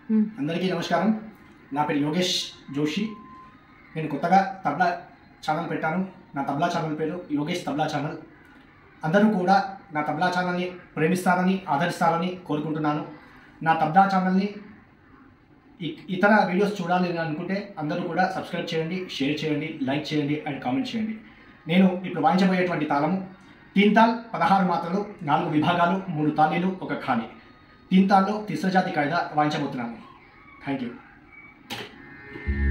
మ్మ్. అందరికీ నమస్కారం నా పేరు యోగేష్ జోషి నేను కొత్తగా తబ్లా ఛానల్ పెట్టాను నా తబ్లా ఛానల్ పేరు యోగేష్ తబ్లా ఛానల్ అందరూ కూడా నా తబ్లా ఛానల్ని ప్రేమిస్తారని ఆదరిస్తారని కోరుకుంటున్నాను నా తబ్లా ఛానల్ని ఇ- ఇతర వీడియోస్ చూడాలి అని అనుకుంటే అందరూ కూడా సబ్స్క్రైబ్ చేయండి షేర్ చేయండి లైక్ చేయండి అండ్ కామెంట్ చేయండి నేను ఇప్పుడు వాయించబోయేటువంటి తాళము తీన్ తాల్ పదహారు మాత్రలు నాలుగు విభాగాలు మూడు తాళీలు ఒక ఖాళీ తీన్ తాల్లో తిస్ర జాతి కాయిదా వాయించబోతున్నాను థ్యాంక్ యూ